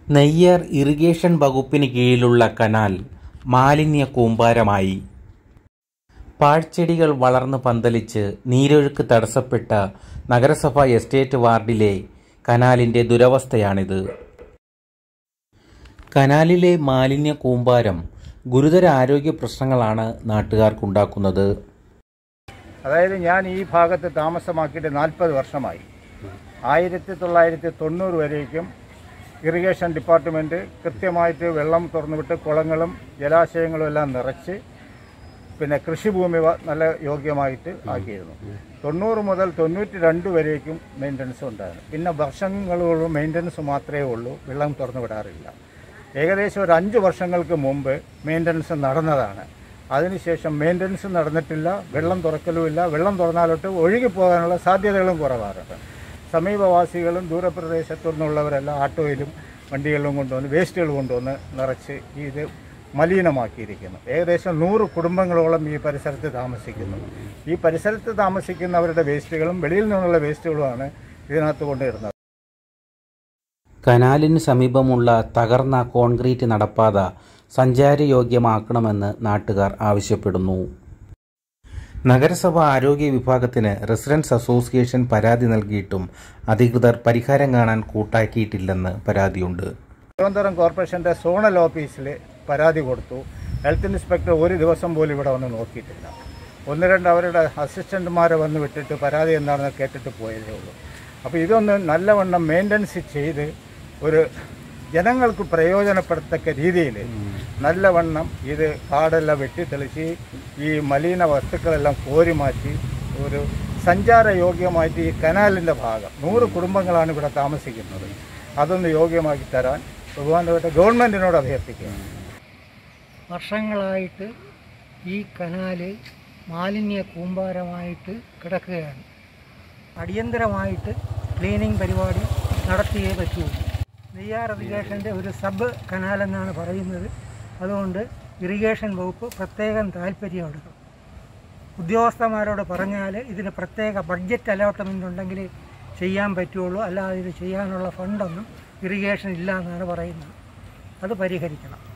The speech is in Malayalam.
നെയ്യാർ ഇറിഗേഷൻ വകുപ്പിന് കീഴിലുള്ള കനാൽ മാലിന്യ കൂമ്പാരമായി പാഴ്ചെടികൾ വളർന്ന് പന്തലിച്ച് നീരൊഴുക്ക് തടസ്സപ്പെട്ട നഗരസഭ എസ്റ്റേറ്റ് വാർഡിലെ കനാലിന്റെ ദുരവസ്ഥയാണിത് കനാലിലെ മാലിന്യ കൂമ്പാരം ഗുരുതര ആരോഗ്യ പ്രശ്നങ്ങളാണ് നാട്ടുകാർക്കുണ്ടാക്കുന്നത് അതായത് ഞാൻ ഈ ഭാഗത്ത് താമസമാക്കിയിട്ട് നാൽപ്പത് വർഷമായി ആയിരത്തി തൊള്ളായിരത്തി തൊണ്ണൂറ് വരേക്കും ഇറിഗേഷൻ ഡിപ്പാർട്ട്മെൻറ്റ് കൃത്യമായിട്ട് വെള്ളം തുറന്നുവിട്ട് കുളങ്ങളും ജലാശയങ്ങളും എല്ലാം നിറച്ച് പിന്നെ കൃഷിഭൂമി വ- നല്ല യോഗ്യമായിട്ട് ആക്കിയിരുന്നു തൊണ്ണൂറ് മുതൽ തൊണ്ണൂറ്റി രണ്ട് വരേക്കും മെയിൻ്റനൻസ് ഉണ്ടായിരുന്നു പിന്നെ വർഷങ്ങളോളം മെയിൻ്റനൻസ് മാത്രമേ ഉള്ളൂ വെള്ളം തുറന്നു വിടാറില്ല ഏകദേശം ഒരു അഞ്ച് വർഷങ്ങൾക്ക് മുമ്പ് മെയിൻ്റനൻസ് നടന്നതാണ് അതിനുശേഷം മെയിൻ്റനൻസ് നടന്നിട്ടില്ല വെള്ളം തുറക്കലുമില്ല വെള്ളം തുറന്നാലോട്ട് ഒഴുകിപ്പോകാനുള്ള സാധ്യതകളും കുറവാറുണ്ട് സമീപവാസികളും ദൂരപ്രദേശത്തു നിന്നുള്ളവരെല്ലാം ആട്ടോയിലും വണ്ടികളിലും കൊണ്ടുവന്ന് വേസ്റ്റുകൾ കൊണ്ടുവന്ന് നിറച്ച് ഇത് മലിനമാക്കിയിരിക്കുന്നു ഏകദേശം നൂറ് കുടുംബങ്ങളോളം ഈ പരിസരത്ത് താമസിക്കുന്നു ഈ പരിസരത്ത് താമസിക്കുന്നവരുടെ വേസ്റ്റുകളും വെളിയിൽ നിന്നുള്ള വേസ്റ്റുകളുമാണ് ഇതിനകത്ത് കൊണ്ടിരുന്നത് കനാലിന് സമീപമുള്ള തകർന്ന കോൺക്രീറ്റ് നടപ്പാത സഞ്ചാരയോഗ്യമാക്കണമെന്ന് നാട്ടുകാർ ആവശ്യപ്പെടുന്നു നഗരസഭ ആരോഗ്യ വിഭാഗത്തിന് റെസിഡൻസ് അസോസിയേഷൻ പരാതി നൽകിയിട്ടും അധികൃതർ പരിഹാരം കാണാൻ കൂട്ടാക്കിയിട്ടില്ലെന്ന് പരാതിയുണ്ട് തിരുവനന്തപുരം കോർപ്പറേഷൻ്റെ സോണൽ ഓഫീസിൽ പരാതി കൊടുത്തു ഹെൽത്ത് ഇൻസ്പെക്ടർ ഒരു ദിവസം പോലും ഇവിടെ വന്ന് നോക്കിയിട്ടില്ല ഒന്ന് രണ്ട് അവരുടെ അസിസ്റ്റൻറ്റുമാരെ വന്ന് വിട്ടിട്ട് പരാതി എന്താണെന്ന് കേട്ടിട്ട് പോയതേ ഉള്ളൂ അപ്പോൾ ഇതൊന്ന് നല്ലവണ്ണം മെയിൻ്റനൻസ് ചെയ്ത് ഒരു ജനങ്ങൾക്ക് പ്രയോജനപ്പെടത്തക്ക രീതിയിൽ നല്ലവണ്ണം ഇത് കാടെല്ലാം വെട്ടിത്തെളിച്ച് ഈ മലിന വസ്തുക്കളെല്ലാം കോരി മാറ്റി ഒരു സഞ്ചാരയോഗ്യമായിട്ട് ഈ കനാലിൻ്റെ ഭാഗം നൂറ് കുടുംബങ്ങളാണ് ഇവിടെ താമസിക്കുന്നത് അതൊന്ന് യോഗ്യമാക്കി തരാൻ ബഹുമാനപ്പെട്ട ഗവൺമെൻറ്റിനോട് അഭ്യർത്ഥിക്കുകയാണ് വർഷങ്ങളായിട്ട് ഈ കനാല് മാലിന്യ കൂമ്പാരമായിട്ട് കിടക്കുകയാണ് അടിയന്തരമായിട്ട് ക്ലീനിങ് പരിപാടി നടത്തിയേ പറ്റൂ നെയ്യാർ ഇറിഗേഷൻ്റെ ഒരു സബ് കനാലെന്നാണ് പറയുന്നത് അതുകൊണ്ട് ഇറിഗേഷൻ വകുപ്പ് പ്രത്യേകം താല്പര്യമെടുക്കും ഉദ്യോഗസ്ഥന്മാരോട് പറഞ്ഞാൽ ഇതിന് പ്രത്യേക ബഡ്ജറ്റ് അലോട്ട്മെൻ്റ് ഉണ്ടെങ്കിൽ ചെയ്യാൻ പറ്റുള്ളൂ അല്ലാതെ ഇത് ചെയ്യാനുള്ള ഫണ്ടൊന്നും ഇറിഗേഷൻ ഇല്ല എന്നാണ് പറയുന്നത് അത് പരിഹരിക്കണം